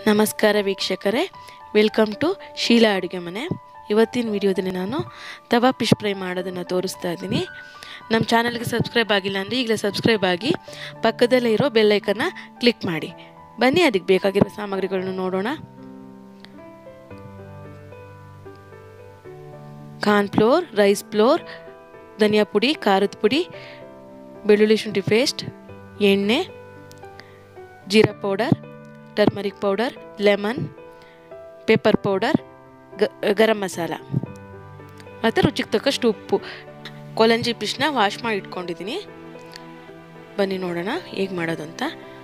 ನಮಸ್ಕಾರ ವೀಕ್ಷಕರೇ welcome to Sheila ಅಡುಗೆ ಮನೆ ಇವತ್ತಿನ ವಿಡಿಯೋದಲ್ಲಿ ನಾನು ತವಾ ಫಿಶ್ ಫ್ರೈ ಮಾಡೋದನ್ನು ತೋರಿಸ್ತಾ ಇದ್ದೀನಿ ನಮ್ಮ ಚಾನಲ್ಗೆ ಸಬ್ಸ್ಕ್ರೈಬ್ ಆಗಿಲ್ಲ ಅಂದರೆ ಈಗಲೇ ಸಬ್ಸ್ಕ್ರೈಬ್ ಆಗಿ ಪಕ್ಕದಲ್ಲೇ ಇರೋ ಬೆಲ್ಲೈಕನ್ನ ಕ್ಲಿಕ್ ಮಾಡಿ ಬನ್ನಿ ಅದಕ್ಕೆ ಬೇಕಾಗಿರೋ ಸಾಮಗ್ರಿಗಳನ್ನು ನೋಡೋಣ ಕಾರ್ನ್ ಫ್ಲೋರ್ ರೈಸ್ ಫ್ಲೋರ್ ಧನಿಯಾ ಪುಡಿ ಖಾರದ ಪುಡಿ ಬೆಳ್ಳುಳ್ಳಿ ಶುಂಠಿ ಪೇಸ್ಟ್ ಎಣ್ಣೆ ಜೀರಾ powder turmeric powder lemon pepper powder garam masala ಮತ್ತು ರುಚಿಗೆ ತಕ್ಕಷ್ಟು ಉಪ್ಪು ಕೊಲಂಜಿ ಫಿಶ್ನ ವಾಶ್ ಮಾಡಿ ಇಟ್ಕೊಂಡಿದ್ದೀನಿ ಬನ್ನಿ ನೋಡೋಣ ಹೇಗೆ ಮಾಡೋದಂತ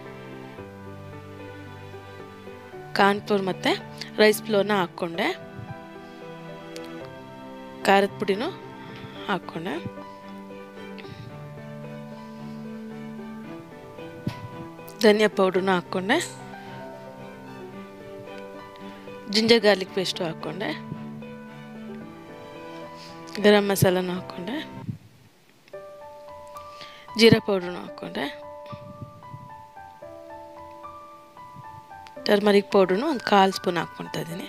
ಕಾರ್ನ್ ಫ್ಲೋರ್ ಮತ್ತು ರೈಸ್ ಫ್ಲೋರ್ನ ಹಾಕ್ಕೊಂಡೆ ಖಾರದ ಪುಡಿನೂ ಹಾಕ್ಕೊಂಡೆ ಧನಿಯಾ ಪೌಡ್ರನ್ನ ಹಾಕ್ಕೊಂಡೆ ಜಿಂಜರ್ ಗಾರ್ಲಿಕ್ ಪೇಸ್ಟು ಹಾಕ್ಕೊಂಡೆ ಗರಂ ಮಸಾಲನೂ ಹಾಕ್ಕೊಂಡೆ ಜೀರಾ ಪೌಡ್ರನ್ನು ಹಾಕ್ಕೊಂಡೆ ಟರ್ಮರಿಕ್ ಪೌಡ್ರನ್ನು ಒಂದು ಕಾಲು ಸ್ಪೂನ್ ಹಾಕ್ಕೊಳ್ತಾ ಇದ್ದೀನಿ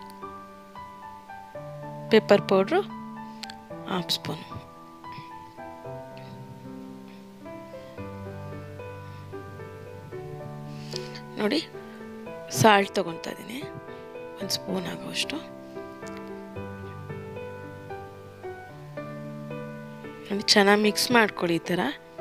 ಪೆಪ್ಪರ್ ಪೌಡ್ರು ಹಾಫ್ ಸ್ಪೂನ್ ನೋಡಿ ಸಾಲ್ಟ್ ತೊಗೊತಾ ಇದ್ದೀನಿ ಒಂದು ಸ್ಪೂನ್ ಆಗೋಷ್ಟು ನೋಡಿ ಚೆನ್ನಾಗಿ ಮಿಕ್ಸ್ ಮಾಡ್ಕೊಳ್ಳಿ ಈ ಥರ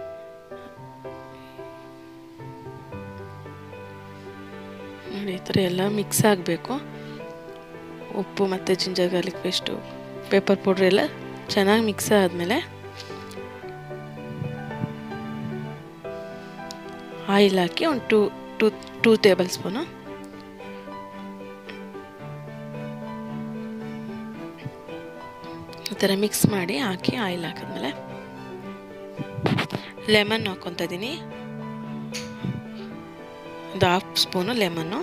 ನೋಡಿ ಈ ಥರ ಎಲ್ಲ ಮಿಕ್ಸ್ ಆಗಬೇಕು ಉಪ್ಪು ಮತ್ತು ginger garlic paste pepper powder ಎಲ್ಲ ಚೆನ್ನಾಗಿ ಮಿಕ್ಸ್ ಆದಮೇಲೆ ಆಯಿಲ್ ಹಾಕಿ ಒಂದು two two two tablespoon ಈ ಥರ ಮಿಕ್ಸ್ ಮಾಡಿ ಹಾಕಿ ಆಯಿಲ್ ಹಾಕಿದ್ಮೇಲೆ ಲೆಮನ್ ಹಾಕ್ಕೊತ ಇದ್ದೀನಿ ಒಂದು ಹಾಫ್ ಸ್ಪೂನು ಲೆಮನ್ನು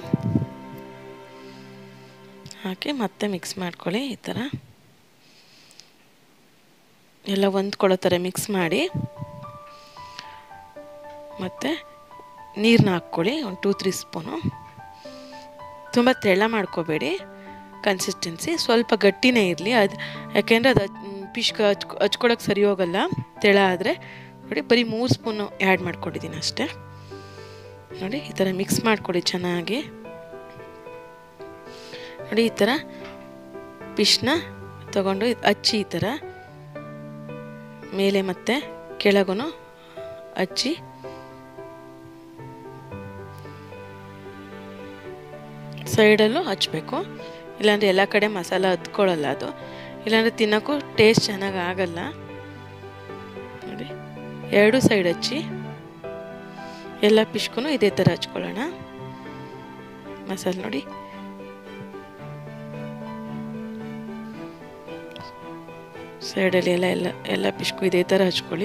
ಹಾಕಿ ಮತ್ತೆ ಮಿಕ್ಸ್ ಮಾಡ್ಕೊಳ್ಳಿ ಈ ಥರ ಎಲ್ಲ ಹೊಂದ್ಕೊಳ್ಳೋ ಥರ ಮಿಕ್ಸ್ ಮಾಡಿ ಮತ್ತು ನೀರನ್ನ ಹಾಕ್ಕೊಳ್ಳಿ ಒಂದು ಟೂ ತ್ರೀ ಸ್ಪೂನು ತುಂಬ ತೆಳ್ಳ ಮಾಡ್ಕೋಬೇಡಿ ಕನ್ಸಿಸ್ಟೆನ್ಸಿ ಸ್ವಲ್ಪ ಗಟ್ಟಿನೇ ಇರಲಿ ಅದು ಯಾಕೆಂದರೆ ಅದು ಫಿಶ್ಗೆ ಹಚ್ ಹಚ್ಕೊಳಕ್ಕೆ ಸರಿ ಹೋಗಲ್ಲ ತೆಳ ಆದರೆ ನೋಡಿ ಬರೀ ಮೂರು ಸ್ಪೂನು ಆ್ಯಡ್ ಮಾಡ್ಕೊಂಡಿದ್ದೀನಿ ಅಷ್ಟೇ ನೋಡಿ ಈ ಥರ ಮಿಕ್ಸ್ ಮಾಡ್ಕೊಳ್ಳಿ ಚೆನ್ನಾಗಿ ನೋಡಿ ಈ ಥರ ಫಿಶ್ನ ತಗೊಂಡು ಹಚ್ಚಿ ಈ ಥರ ಮೇಲೆ ಮತ್ತು ಕೆಳಗೂ ಹಚ್ಚಿ ಸೈಡಲ್ಲೂ ಹಚ್ಚಬೇಕು ಇಲ್ಲಾಂದರೆ ಎಲ್ಲ ಕಡೆ ಮಸಾಲ ಹತ್ಕೊಳ್ಳಲ್ಲ ಅದು ಇಲ್ಲಾಂದರೆ ತಿನ್ನೋಕ್ಕೂ ಟೇಸ್ಟ್ ಚೆನ್ನಾಗಿ ಆಗಲ್ಲ ನೋಡಿ ಎರಡು ಸೈಡ್ ಹಚ್ಚಿ ಎಲ್ಲ ಪಿಶ್ಗೂ ಇದೇ ಥರ ಹಚ್ಕೊಳ್ಳೋಣ ಮಸಾಲೆ ನೋಡಿ ಸೈಡಲ್ಲಿ ಎಲ್ಲ ಎಲ್ಲ ಎಲ್ಲ ಪಿಶ್ಕು ಇದೇ ಥರ ಹಚ್ಕೊಳ್ಳಿ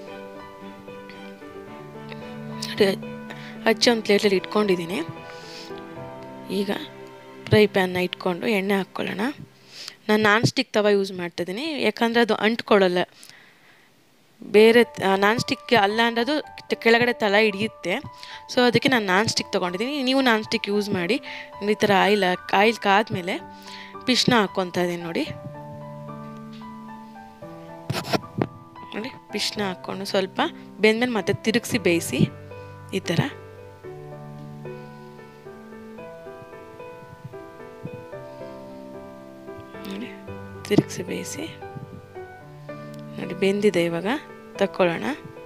ನೋಡಿ ಹಚ್ಚಿ ಒಂದು ಪ್ಲೇಟಲ್ಲಿ ಇಟ್ಕೊಂಡಿದ್ದೀನಿ ಈಗ ಫ್ರೈ ಪ್ಯಾನ್ನ ಇಟ್ಕೊಂಡು ಎಣ್ಣೆ ಹಾಕ್ಕೊಳ್ಳೋಣ ನಾನು ನಾನ್ ಸ್ಟಿಕ್ ತವ ಯೂಸ್ ಮಾಡ್ತಾಯಿದ್ದೀನಿ ಯಾಕಂದರೆ ಅದು ಅಂಟ್ಕೊಳ್ಳಲ್ಲ ಬೇರೆ ನಾನ್ ಸ್ಟಿಕ್ ಅಲ್ಲ ಅನ್ನೋದು ಕೆಳಗಡೆ ತಲ ಹಿಡಿಯುತ್ತೆ ಸೊ ಅದಕ್ಕೆ ನಾನು ನಾನ್ ಸ್ಟಿಕ್ ತೊಗೊಂಡಿದ್ದೀನಿ ನೀವು ನಾನ್ ಸ್ಟಿಕ್ ಯೂಸ್ ಮಾಡಿ ಈ ಥರ ಆಯಿಲ್ ಆಯಿಲ್ ಕಾದ್ಮೇಲೆ ಫಿಶ್ನ ಹಾಕ್ಕೊತಾ ಇದ್ದೀನಿ ನೋಡಿ ನೋಡಿ ಫಿಶ್ನ ಹಾಕ್ಕೊಂಡು ಸ್ವಲ್ಪ ಬೆಂದ್ಮೇಲೆ ಮತ್ತೆ ತಿರುಗಿಸಿ ಬೇಯಿಸಿ ಈ ಥರ ನೋಡಿ ತಿರುಗಿಸಿ ಬೇಯಿಸಿ ನೋಡಿ ಬೆಂದಿದೆ ಇವಾಗ ತಕ್ಕೊಳ್ಳೋಣ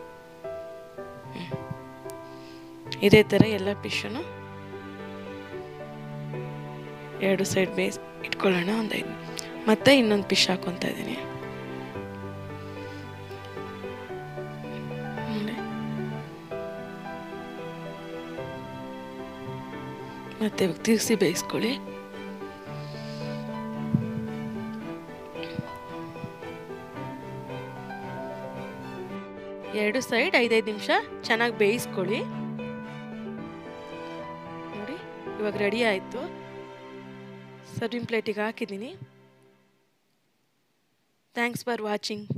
ಇದೇ ಥರ ಎಲ್ಲ ಫಿಶನ್ನು ಎರಡು ಸೈಡ್ ಬೇಯಿಸಿ ಇಟ್ಕೊಳ್ಳೋಣ ಒಂದು ಐದು ಮತ್ತೆ ಇನ್ನೊಂದು ಫಿಶ್ ಹಾಕೊತಾ ಇದ್ದೀನಿ ಮತ್ತೆ ತಿರುಗಿಸಿ ಬೇಯಿಸ್ಕೊಳ್ಳಿ ಎರಡು ಸೈಡ್ ಐದೈದು ನಿಮಿಷ ಚೆನ್ನಾಗಿ ಬೇಯಿಸ್ಕೊಳ್ಳಿ ನೋಡಿ ಇವಾಗ ರೆಡಿ ಆಯಿತು ಸರ್ವಿಂಗ್ ಪ್ಲೇಟಿಗೆ ಹಾಕಿದ್ದೀನಿ ಥ್ಯಾಂಕ್ಸ್ ಫಾರ್ ವಾಚಿಂಗ್